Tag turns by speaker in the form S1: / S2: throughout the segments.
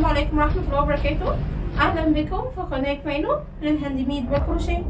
S1: عليكم ورحمة الله وبركاته أهلا بكم في قناة مانو للهاند ميد والكروشيه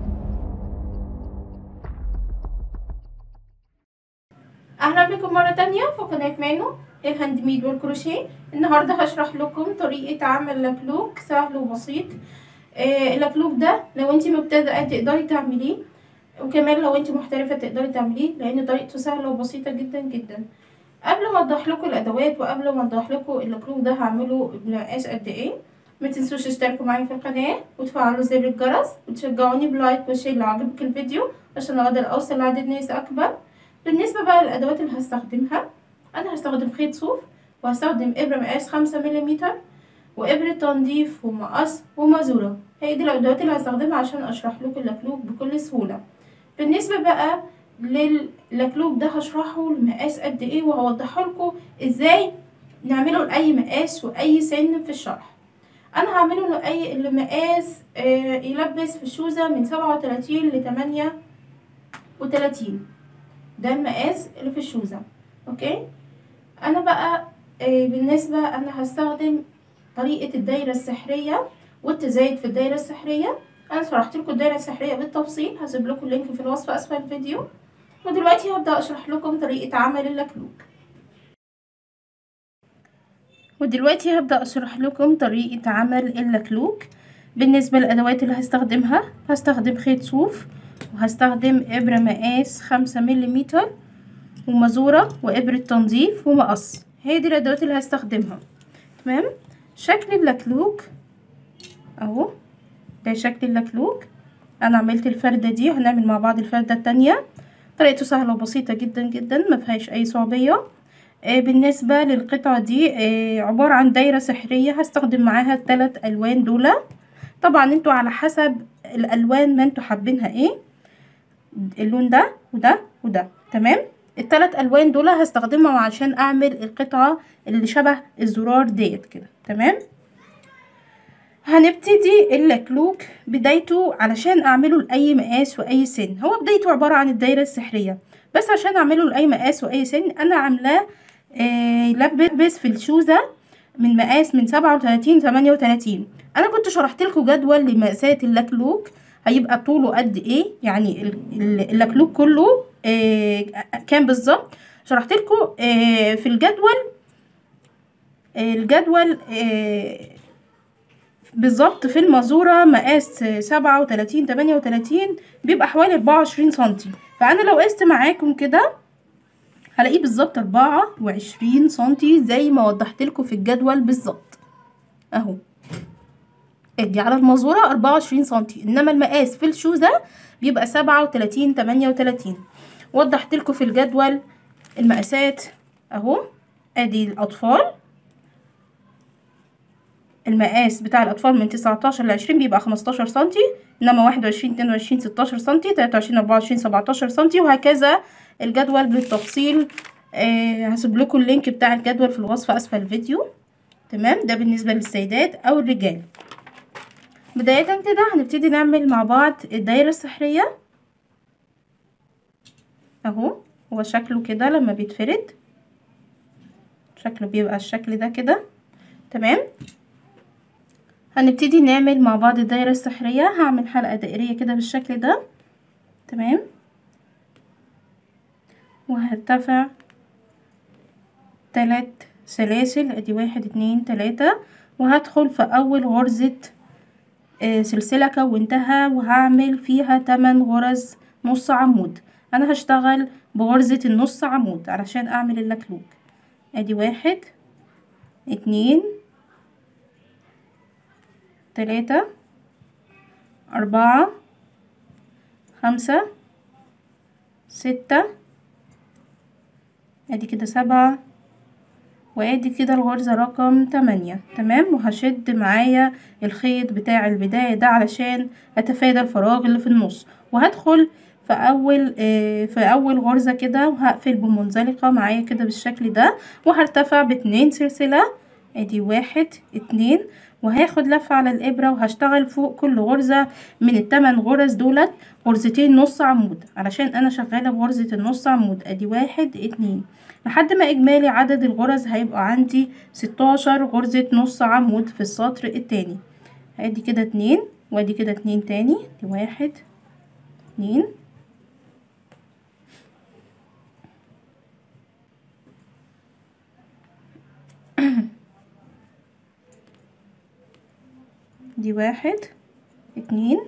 S1: أهلا بكم مرة تانية في قناة مانو للهاند ميد والكروشيه النهاردة هشرح لكم طريقة عمل لكلوك سهل وبسيط آه اللكلوك ده لو انتي مبتدئة تقدري تعمليه وكمان لو انتي محترفة تقدري تعمليه لأن طريقته سهلة وبسيطة جدا جدا قبل ما اوضح لكم الادوات وقبل ما اوضح لكم اللكلوك ده هعمله بمقاس قد ايه ما تنسوش تشتركوا معايا في القناه وتفعلوا زر الجرس وتشجعوني بلايك وشير لو عجبك الفيديو عشان اقدر اوصل لعدد ناس اكبر بالنسبه بقى للادوات اللي هستخدمها انا هستخدم خيط صوف وهستخدم ابره مقاس خمسة مليمتر وابره تنظيف ومقص ومازوره هي دي الادوات اللي هستخدمها عشان اشرح لكم اللكلوك بكل سهوله بالنسبه بقى للكلوك ده هشرحه المقاس قد ايه وهوضحه لكم ازاي نعمله لاي مقاس واي سن في الشرح انا هعمله لاي المقاس آه يلبس في الشوزة من سبعة وتلاتين لتمانية وتلاتين ده المقاس اللي في الشوزة اوكي انا بقى آه بالنسبة انا هستخدم طريقة الدايرة السحرية والتزايد في الدايرة السحرية انا شرحت لكم الدايرة السحرية بالتفصيل هسيب لكم اللينك في الوصف اسفل الفيديو ودلوقتي هبدأ اشرح لكم طريقة عمل اللكلوك ودلوقتي هبدأ اشرح لكم طريقة عمل اللكلوك بالنسبة للأدوات اللي هستخدمها هستخدم خيط صوف وهستخدم إبرة مقاس خمسة مليمتر ومزورة وإبرة تنظيف ومقص هي دي الأدوات اللي هستخدمها تمام شكل اللكلوك اهو ده شكل اللكلوك انا عملت الفردة دي هنعمل مع بعض الفردة التانية طريقته سهلة وبسيطة جدا جدا ما فيهاش اي صعوبية آه بالنسبة للقطعة دي آه عبارة عن دايرة سحرية هستخدم معاها الثلاث الوان دول طبعا انتوا على حسب الالوان ما انتوا حابينها ايه اللون ده وده وده تمام الثلاث الوان دول هستخدمهم عشان اعمل القطعة اللي شبه الزرار ديت كده تمام هنبتدي اللكلوك بدايته علشان اعمله لاي مقاس واي سن هو بدايته عبارة عن الدايرة السحرية بس عشان اعمله لاي مقاس واي سن انا عاملاه آه لبس في الشوزة من مقاس من سبعة وتلاتين تمانية وتلاتين انا كنت شرحت لكم جدول لمقاسات اللكلوك هيبقى طوله قد ايه يعني اللكلوك كله آه كام بالظبط شرحت لكم آه في الجدول الجدول بالظبط في المازورة مقاس سبعة وتلاتين تمانية وتلاتين بيبقى حوالي اربعة وعشرين سنتي فأنا لو قست معاكم كده هلاقيه بالظبط اربعة وعشرين سنتي زي ما وضحت لكم في الجدول بالظبط اهو ادي على المازورة اربعة وعشرين سنتي انما المقاس في الشوزة بيبقى سبعة وتلاتين تمانية وتلاتين وضحت لكم في الجدول المقاسات اهو ادي الاطفال المقاس بتاع الأطفال من تسعتاشر لعشرين بيبقى خمستاشر سنتي إنما واحد وعشرين اتنين وعشرين ستاشر سنتي تلاتة وعشرين أربعة وعشرين سبعتاشر سنتي وهكذا الجدول بالتفصيل آه هسيب لكم اللينك بتاع الجدول في الوصف أسفل الفيديو تمام ده بالنسبة للسيدات أو الرجال بداية كده هنبتدي نعمل مع بعض الدايرة السحرية أهو هو شكله كده لما بيتفرد شكله بيبقى الشكل ده كده تمام هنبتدي نعمل مع بعض الدايرة السحرية هعمل حلقة دائرية كده بالشكل ده تمام وهرتفع تلات سلاسل ادي واحد اتنين تلاتة وهدخل في اول غرزة آه سلسلة كونتها وهعمل فيها تمن غرز نص عمود انا هشتغل بغرزة النص عمود علشان اعمل اللكلوك ادي واحد اتنين تلاتة أربعة خمسة ستة ادي كده سبعة وادي كده الغرزة رقم تمانية تمام وهشد معايا الخيط بتاع البداية ده علشان اتفادى الفراغ اللي في النص وهدخل في اول آه في اول غرزة كده وهقفل بمنزلقة معايا كده بالشكل ده وهرتفع باتنين سلسلة ادي واحد اتنين وهاخد لفة على الابرة وهشتغل فوق كل غرزة من التمن غرز دولت غرزتين نص عمود علشان انا شغالة بغرزة النص عمود ادي واحد اتنين لحد ما اجمالي عدد الغرز هيبقى عندي ستاشر غرزة نص عمود في السطر التاني ادي كده اتنين وادي كده اتنين تاني دي واحد اتنين دي واحد اتنين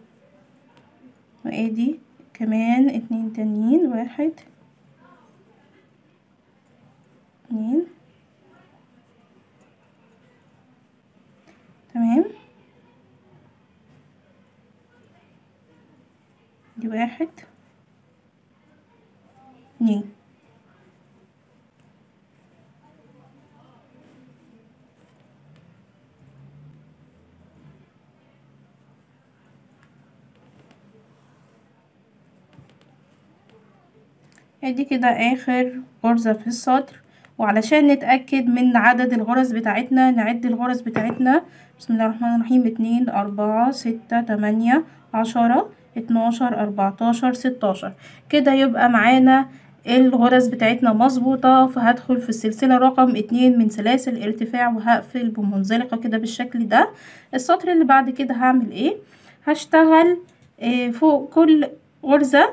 S1: وادي كمان اتنين تانيين واحد اتنين تمام دي واحد اتنين ادي كده اخر غرزة في السطر وعلشان نتأكد من عدد الغرز بتاعتنا نعد الغرز بتاعتنا بسم الله الرحمن الرحيم اتنين اربعة ستة تمانية عشرة اتناشر اربعتاشر ستاشر كده يبقى معانا الغرز بتاعتنا مظبوطة فهدخل في السلسلة رقم اتنين من سلاسل ارتفاع وهقفل بمنزلقة كده بالشكل ده السطر اللي بعد كده هعمل ايه هشتغل اه فوق كل غرزة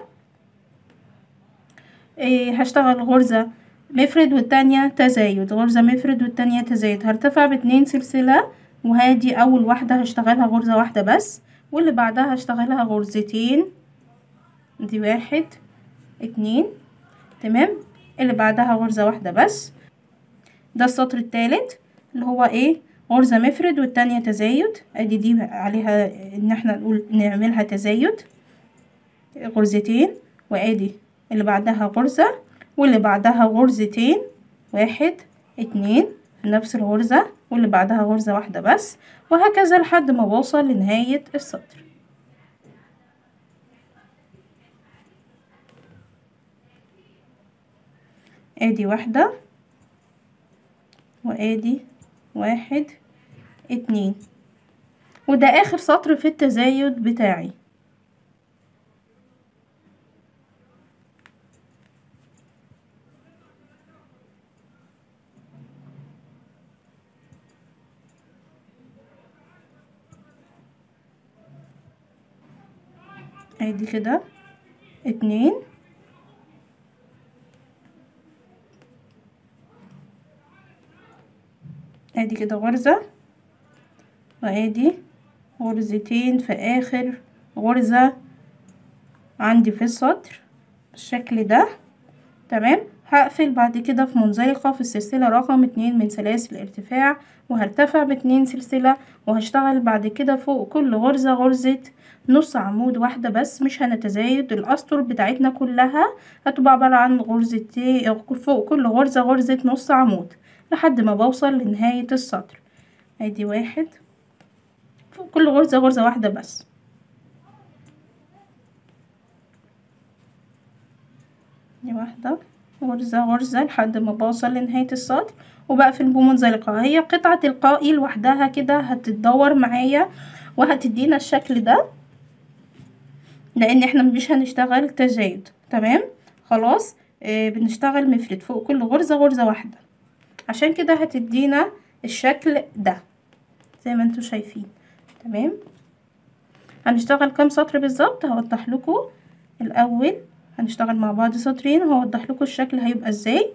S1: اه هشتغل غرزة مفرد والتانية تزايد غرزة مفرد والتانية تزايد هرتفع باتنين سلسلة وهادي اول واحدة هشتغلها غرزة واحدة بس واللي بعدها هشتغلها غرزتين دي واحد اتنين تمام اللي بعدها غرزة واحدة بس ده السطر التالت اللي هو ايه غرزة مفرد والتانية تزايد ادي دي عليها ان احنا نقول نعملها تزايد غرزتين وادي اللي بعدها غرزة واللي بعدها غرزتين واحد اتنين في نفس الغرزة واللي بعدها غرزة واحدة بس وهكذا لحد ما بوصل لنهاية السطر ادي واحدة وادي واحد اتنين وده اخر سطر في التزايد بتاعي ادي كده اتنين ادي كده غرزة وادي غرزتين في اخر غرزة عندي في السطر بالشكل ده تمام هقفل بعد كده في منزلقة في السلسلة رقم اتنين من سلاسل الارتفاع وهرتفع باتنين سلسلة وهشتغل بعد كده فوق كل غرزة غرزة نص عمود واحدة بس مش هنتزايد الأسطر بتاعتنا كلها هتبقى عبارة عن غرزتين فوق كل غرزة غرزة نص عمود لحد ما بوصل لنهاية السطر ادي واحد فوق كل غرزة غرزة واحدة بس دي واحدة غرزة غرزة لحد ما بوصل لنهاية السطر وبقفل بمنزلقة هي قطعة تلقائي لوحدها كده هتتدور معايا وهتدينا الشكل ده لان احنا مش هنشتغل تزايد تمام خلاص آه بنشتغل مفرد فوق كل غرزة غرزة واحدة عشان كده هتدينا الشكل ده زي ما انتوا شايفين تمام هنشتغل كام سطر بالظبط هوضح لكم الاول هنشتغل مع بعض سطرين وهوضح لكم الشكل هيبقى ازاي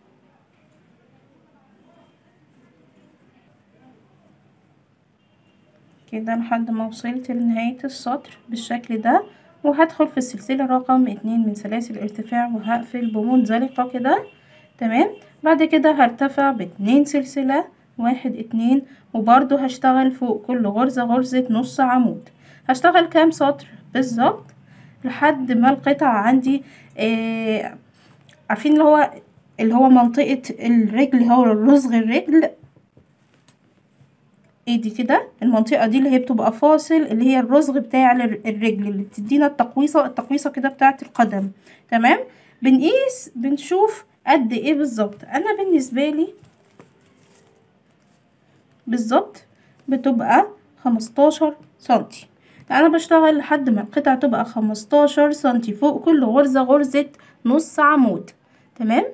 S1: كده لحد ما وصلت لنهاية السطر بالشكل ده وهدخل في السلسلة رقم اتنين من سلاسل الارتفاع وهقفل بمنزلقة كده تمام بعد كده هرتفع باتنين سلسلة واحد اتنين وبرضو هشتغل فوق كل غرزة غرزة نص عمود هشتغل كام سطر بالظبط لحد ما القطعة عندي آه عارفين اللي هو اللي هو منطقة الرجل هو رزغ الرجل ايدي كده المنطقة دي اللي هي بتبقى فاصل اللي هي الرزغ بتاع الرجل اللي بتدينا التقويصة التقويصة كده بتاعة القدم تمام بنقيس بنشوف قد ايه بالظبط انا بالنسبة لي بالظبط بتبقى خمستاشر سنتي انا بشتغل لحد ما القطعة تبقى خمستاشر سنتي فوق كل غرزة غرزة نص عمود تمام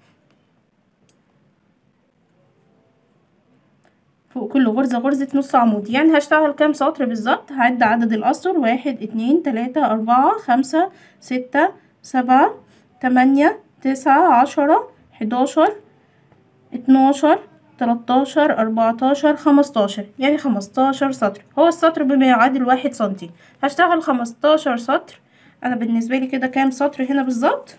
S1: فوق كل غرزة غرزة نص عمود يعني هشتغل كام سطر بالظبط هعد عدد الأسطر واحد اتنين تلاتة أربعة خمسة ستة سبعة تمانية تسعة عشرة حداشر اتناشر تلاتاشر أربعتاشر خمستاشر يعني خمستاشر سطر هو السطر بما يعادل واحد سنتي هشتغل خمستاشر سطر أنا بالنسبة لي كده كام سطر هنا بالظبط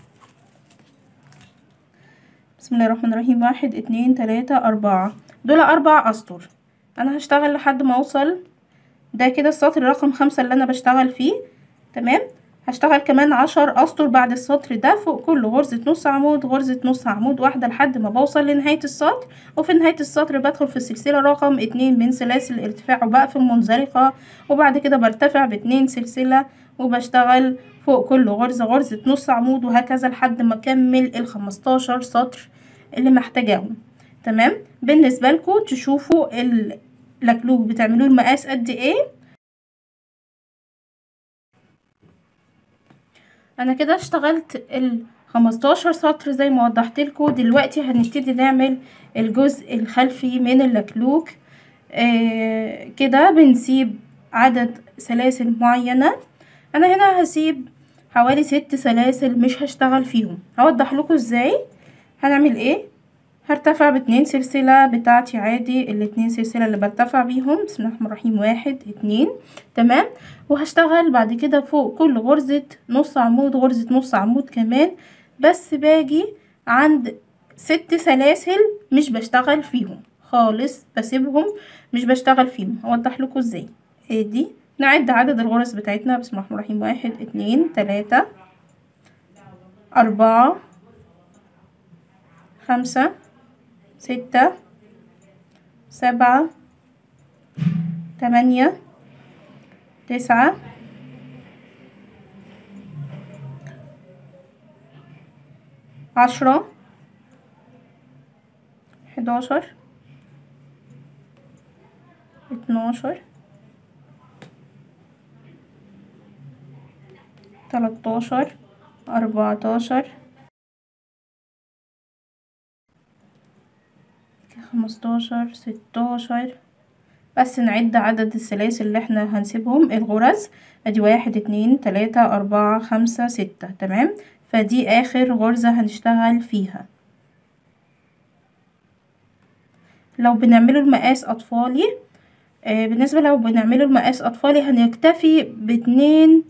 S1: بسم الله الرحمن الرحيم واحد اتنين تلاتة أربعة دول أربع أسطر أنا هشتغل لحد ما أوصل ده كده السطر رقم خمسة اللي أنا بشتغل فيه تمام هشتغل كمان عشر أسطر بعد السطر ده فوق كل غرزة نص عمود غرزة نص عمود واحدة لحد ما بوصل لنهاية السطر وفي نهاية السطر بدخل في السلسلة رقم اتنين من سلاسل الارتفاع وبقفل منزلقة وبعد كده برتفع باتنين سلسلة وبشتغل فوق كل غرزة غرزة نص عمود وهكذا لحد ما أكمل الخمستاشر سطر اللي محتاجاهم تمام بالنسبة لكم تشوفوا اللكلوك بتعملوه المقاس قد ايه انا كده اشتغلت ال 15 سطر زي ما وضحت لكم دلوقتي هنبتدي نعمل الجزء الخلفي من اللكلوك آه كده بنسيب عدد سلاسل معينة انا هنا هسيب حوالي ست سلاسل مش هشتغل فيهم هوضح لكم ازاي هنعمل ايه هرتفع باتنين سلسلة بتاعتي عادي الاتنين سلسلة اللي برتفع بيهم بسم الله الرحمن الرحيم واحد اتنين تمام وهشتغل بعد كده فوق كل غرزة نص عمود غرزة نص عمود كمان بس باجي عند ست سلاسل مش بشتغل فيهم خالص بسيبهم مش بشتغل فيهم هوضح لكم ازاي ادي نعد عدد الغرز بتاعتنا بسم الله الرحمن الرحيم واحد اتنين تلاتة أربعة خمسة ستة سبعة تمانية تسعة عشرة حداشر اتناشر تلاتاشر أربعتاشر خمستاشر ستاشر بس نعد عدد السلاسل اللي احنا هنسيبهم الغرز ادي واحد اتنين تلاتة اربعة خمسة ستة تمام فدي اخر غرزة هنشتغل فيها لو بنعمله المقاس اطفالي آه بالنسبة لو بنعمله المقاس اطفالي هنكتفي باتنين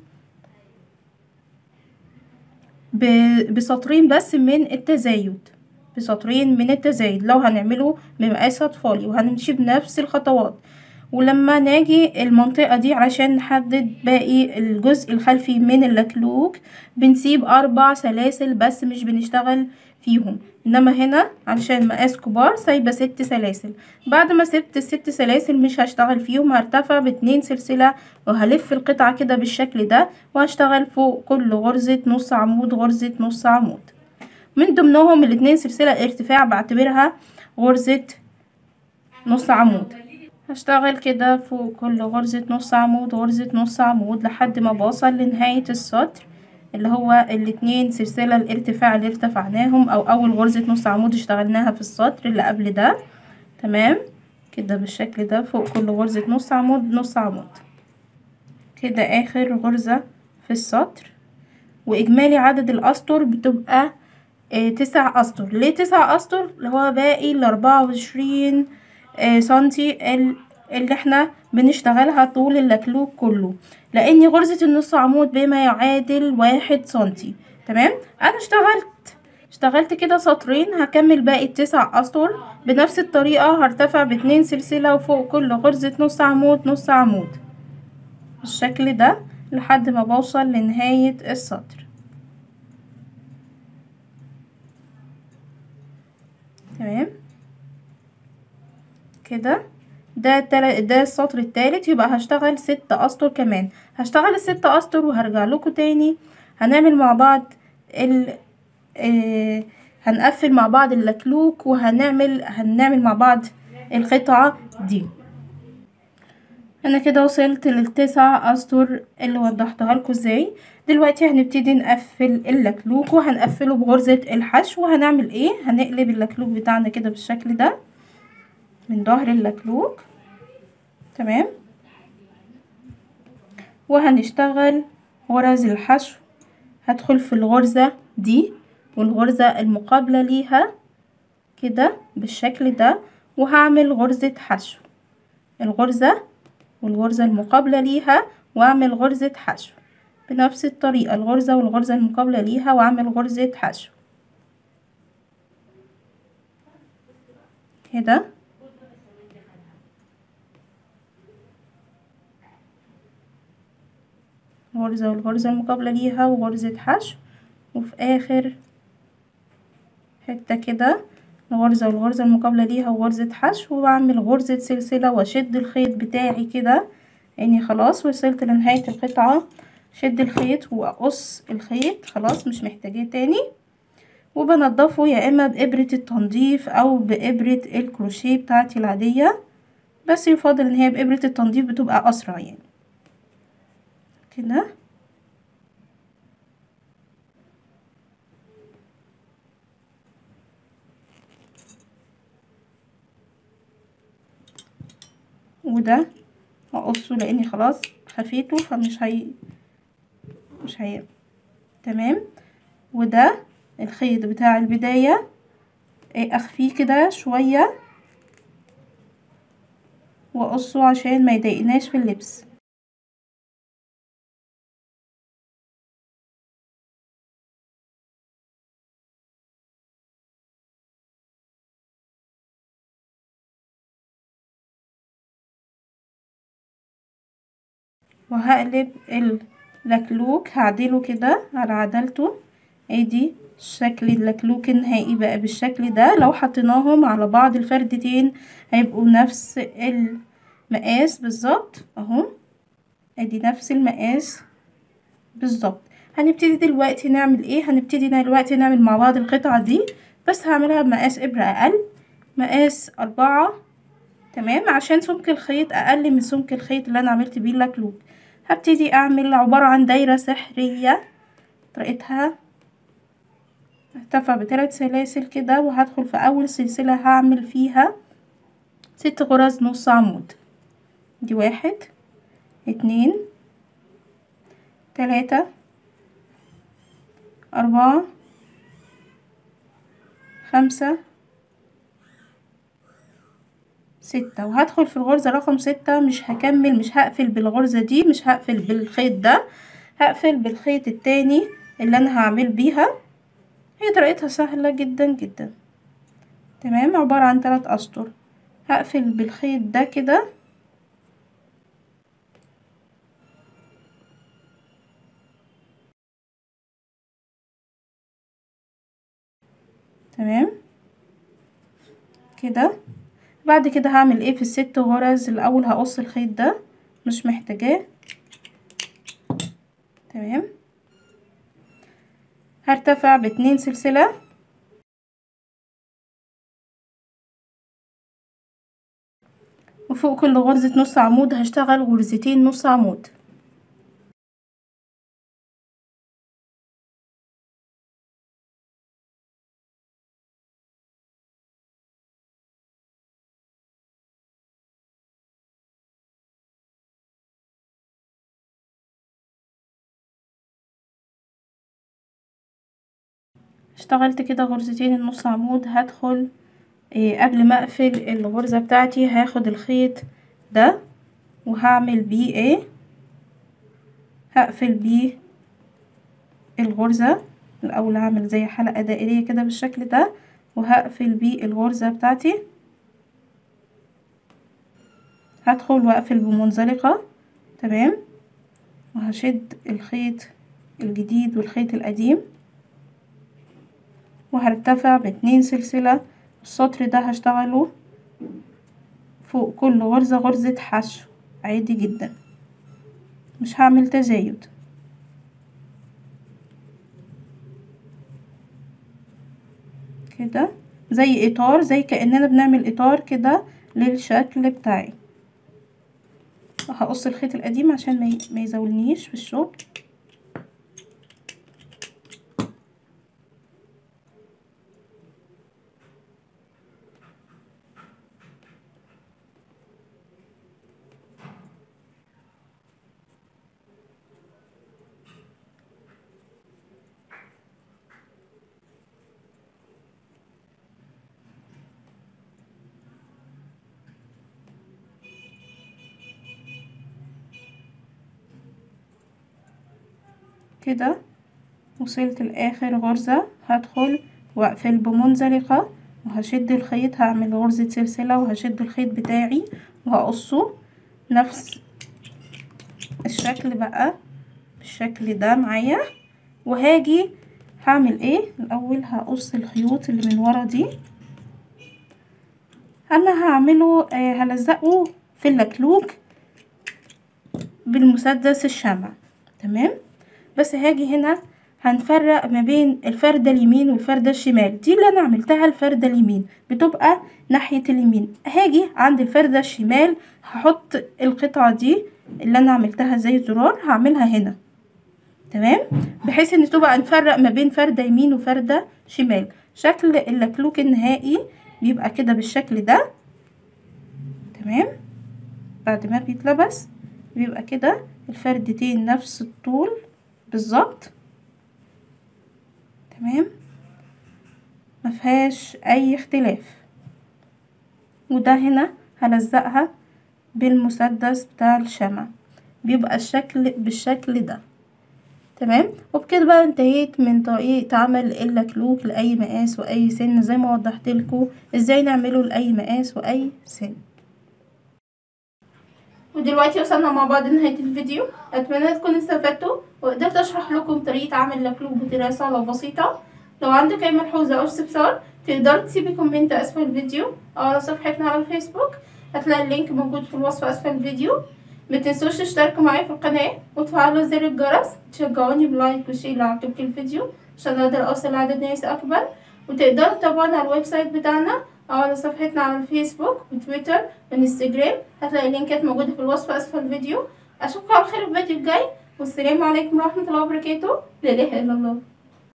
S1: بسطرين بس من التزايد بسطرين من التزايد لو هنعمله بمقاس اطفالي وهنمشي بنفس الخطوات ولما ناجي المنطقة دي عشان نحدد باقي الجزء الخلفي من اللكلوك بنسيب أربع سلاسل بس مش بنشتغل فيهم انما هنا علشان مقاس كبار سايبة ست سلاسل بعد ما سبت الست سلاسل مش هشتغل فيهم هرتفع باتنين سلسلة وهلف القطعة كده بالشكل ده وهشتغل فوق كل غرزة نص عمود غرزة نص عمود من ضمنهم الاتنين سلسلة ارتفاع بعتبرها غرزة نص عمود هشتغل كده فوق كل غرزة نص عمود غرزة نص عمود لحد ما بوصل لنهاية السطر اللي هو الاتنين سلسلة الارتفاع اللي ارتفعناهم او اول غرزة نص عمود اشتغلناها في السطر اللي قبل ده تمام كده بالشكل ده فوق كل غرزة نص عمود نص عمود كده اخر غرزة في السطر واجمالي عدد الاسطر بتبقى اه تسع اسطر ليه تسع اسطر اللي هو باقي الاربعة وعشرين اه سنتي اللي احنا بنشتغلها طول اللكلوك كله لان غرزة النص عمود بما يعادل واحد سنتي تمام انا اشتغلت اشتغلت كده سطرين هكمل باقي التسع اسطر بنفس الطريقة هرتفع باتنين سلسلة وفوق كل غرزة نص عمود نص عمود بالشكل ده لحد ما بوصل لنهاية السطر تمام كده ده التل... ده السطر التالت يبقى هشتغل ست اسطر كمان هشتغل الست اسطر وهرجع لكم تاني هنعمل مع بعض ال آه هنقفل مع بعض اللكلوك وهنعمل هنعمل مع بعض القطعة دي انا كده وصلت للتسع اسطر اللي وضحتها لكم ازاي دلوقتي هنبتدي نقفل اللكلوك وهنقفله بغرزة الحشو وهنعمل ايه هنقلب اللكلوك بتاعنا كده بالشكل ده من ظهر اللكلوك تمام وهنشتغل غرز الحشو هدخل في الغرزة دي والغرزة المقابلة ليها كده بالشكل ده وهعمل غرزة حشو الغرزة والغرزة المقابلة ليها واعمل غرزة حشو بنفس الطريقة الغرزة والغرزة المقابلة ليها واعمل غرزة حشو كده غرزة والغرزة المقابلة ليها وغرزة حشو وفي آخر حتة كده الغرزة والغرزة المقابلة ليها وغرزة حشو وبعمل غرزة سلسلة واشد الخيط بتاعي كده اني خلاص وصلت لنهاية القطعة شد الخيط واقص الخيط خلاص مش محتاجاه تاني وبنضفه يا اما بإبرة التنظيف او بإبرة الكروشيه بتاعتي العادية بس يفضل ان هي بإبرة التنظيف بتبقى اسرع يعني كده وده هقصه لاني خلاص خفيته فمش هي مش هي تمام وده الخيط بتاع البداية اخفيه كده شوية واقصه عشان ما يضايقناش في اللبس وهقلب اللكلوك هعدله كده على عدلته ادي شكل اللكلوك النهائي بقى بالشكل ده لو حطيناهم على بعض الفردتين هيبقوا نفس المقاس بالظبط اهو ادي نفس المقاس بالظبط هنبتدي دلوقتي نعمل ايه هنبتدي دلوقتي نعمل مع بعض القطعة دي بس هعملها بمقاس ابرة اقل مقاس اربعة تمام عشان سمك الخيط اقل من سمك الخيط اللي انا عملت بيه اللكلوك هبتدي اعمل عبارة عن دايرة سحرية طريقتها هرتفع بثلاث سلاسل كده وهدخل في اول سلسلة هعمل فيها ست غرز نص عمود دي واحد اتنين تلاتة اربعة خمسة ستة وهدخل في الغرزة رقم ستة مش هكمل مش هقفل بالغرزة دي مش هقفل بالخيط ده هقفل بالخيط التاني اللي انا هعمل بيها هي طريقتها سهلة جدا جدا تمام عبارة عن تلات اسطر هقفل بالخيط ده كده تمام كده بعد كده هعمل ايه في الست غرز الاول هقص الخيط ده مش محتاجاه تمام هرتفع باتنين سلسلة وفوق كل غرزة نص عمود هشتغل غرزتين نص عمود اشتغلت كده غرزتين النص عمود هدخل إيه قبل ما اقفل الغرزة بتاعتي هاخد الخيط ده وهعمل بيه ايه هقفل بيه الغرزة الاول هعمل زي حلقة دائرية كده بالشكل ده وهقفل بيه الغرزة بتاعتي هدخل واقفل بمنزلقة تمام وهشد الخيط الجديد والخيط القديم وهرتفع باتنين سلسلة السطر ده هشتغله فوق كل غرزة غرزة حشو عادي جدا مش هعمل تزايد كده زي اطار زي كأننا بنعمل اطار كده للشكل بتاعي هقص الخيط القديم عشان ما ما يزولنيش في الشغل كده وصلت لاخر غرزة هدخل واقفل بمنزلقة وهشد الخيط هعمل غرزة سلسلة وهشد الخيط بتاعي وهقصه نفس الشكل بقى بالشكل ده معايا وهاجي هعمل ايه الاول هقص الخيوط اللي من ورا دي انا هعمله آه هلزقه في اللكلوك بالمسدس الشمع تمام بس هاجي هنا هنفرق ما بين الفردة اليمين والفردة الشمال دي اللي انا عملتها الفردة اليمين بتبقى ناحية اليمين هاجي عند الفردة الشمال هحط القطعة دي اللي انا عملتها زي زرار هعملها هنا تمام بحيث ان تبقى نفرق ما بين فردة يمين وفردة شمال شكل اللكلوك النهائي بيبقى كده بالشكل ده تمام بعد ما بيتلبس بيبقى كده الفردتين نفس الطول بالظبط تمام مفيهاش اي اختلاف وده هنا هلزقها بالمسدس بتاع الشمع بيبقى الشكل بالشكل ده تمام وبكده بقى انتهيت من طريقة عمل اللكلوك لأي مقاس وأي سن زي ما وضحت لكم ازاي نعمله لأي مقاس وأي سن ودلوقتي وصلنا مع بعض لنهاية الفيديو أتمنى تكونوا استفدتوا وقدرت أشرح لكم طريقة عمل لكلوك بطريقة سهلة وبسيطة لو عندك أي ملحوظة أو استفسار تقدر تسيبي كومنت أسفل الفيديو أو على صفحتنا على الفيسبوك هتلاقي اللينك موجود في الوصف أسفل الفيديو متنسوش تشتركوا معايا في القناة وتفعلوا زر الجرس تشجعوني بلايك وشير لو عجبك الفيديو عشان أقدر أوصل لعدد ناس أكبر وتقدروا تتابعونا على الويب سايت بتاعنا أو على صفحتنا على الفيسبوك وتويتر وانستجرام هتلاقي اللينكات موجودة في الوصف أسفل الفيديو أشوفكم على خير في الفيديو الجاي والسلام عليكم ورحمة الله وبركاته لا إله إلا الله